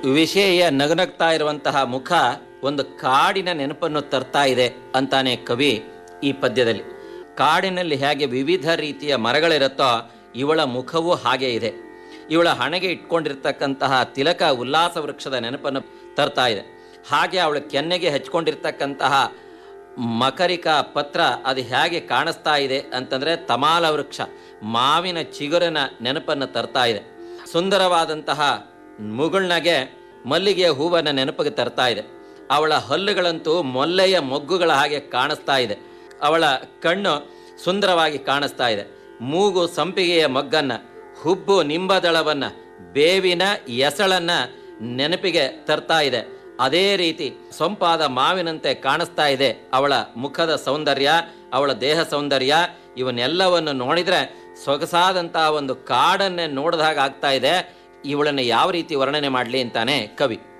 ವಿಷಯ ನಗನಗ್ತಾ ಇರುವಂತಹ ಮುಖ ಒಂದು ಕಾಡಿನ ನೆನಪನ್ನು ತರ್ತಾ ಇದೆ ಅಂತಾನೆ ಕವಿ ಈ ಪದ್ಯದಲ್ಲಿ ಕಾಡಿನಲ್ಲಿ ಹೇಗೆ ವಿವಿಧ ರೀತಿಯ ಮರಗಳಿರುತ್ತೋ ಇವಳ ಮುಖವೂ ಹಾಗೆ ಇದೆ ಇವಳ ಹಣೆಗೆ ಇಟ್ಕೊಂಡಿರ್ತಕ್ಕಂತಹ ತಿಲಕ ಉಲ್ಲಾಸ ವೃಕ್ಷದ ನೆನಪನ್ನು ತರ್ತಾ ಇದೆ ಹಾಗೆ ಅವಳ ಕೆನ್ನೆಗೆ ಹಚ್ಕೊಂಡಿರ್ತಕ್ಕಂತಹ ಮಕರಿಕ ಪತ್ರ ಅದು ಹೇಗೆ ಕಾಣಿಸ್ತಾ ಇದೆ ಅಂತಂದರೆ ತಮಾಲ ವೃಕ್ಷ ಮಾವಿನ ಚಿಗುರಿನ ನೆನಪನ್ನು ತರ್ತಾ ಇದೆ ಸುಂದರವಾದಂತಹ ಮುಗುಳ್ನಗೆ ಮಲ್ಲಿಗೆಯ ಹೂವನ್ನು ನೆನಪಿಗೆ ತರ್ತಾ ಇದೆ ಅವಳ ಹಲ್ಲುಗಳಂತೂ ಮೊಲ್ಲೆಯ ಮೊಗ್ಗುಗಳ ಹಾಗೆ ಕಾಣಿಸ್ತಾ ಇದೆ ಅವಳ ಕಣ್ಣು ಸುಂದರವಾಗಿ ಕಾಣಿಸ್ತಾ ಇದೆ ಮೂಗು ಸಂಪಿಗೆಯ ಮೊಗ್ಗನ್ನ ಹುಬ್ಬು ನಿಂಬದಳವನ್ನ ಬೇವಿನ ಎಸಳನ್ನ ನೆನಪಿಗೆ ತರ್ತಾ ಇದೆ ಅದೇ ರೀತಿ ಸೊಂಪಾದ ಮಾವಿನಂತೆ ಕಾಣಿಸ್ತಾ ಇದೆ ಅವಳ ಮುಖದ ಸೌಂದರ್ಯ ಅವಳ ದೇಹ ಸೌಂದರ್ಯ ಇವನ್ನೆಲ್ಲವನ್ನು ನೋಡಿದ್ರೆ ಸೊಗಸಾದಂತಹ ಒಂದು ಕಾಡನ್ನೇ ನೋಡಿದಾಗ ಆಗ್ತಾ ಇದೆ ಇವಳನ್ನು ಯಾವ ರೀತಿ ವರ್ಣನೆ ಮಾಡಲಿ ಅಂತಾನೆ ಕವಿ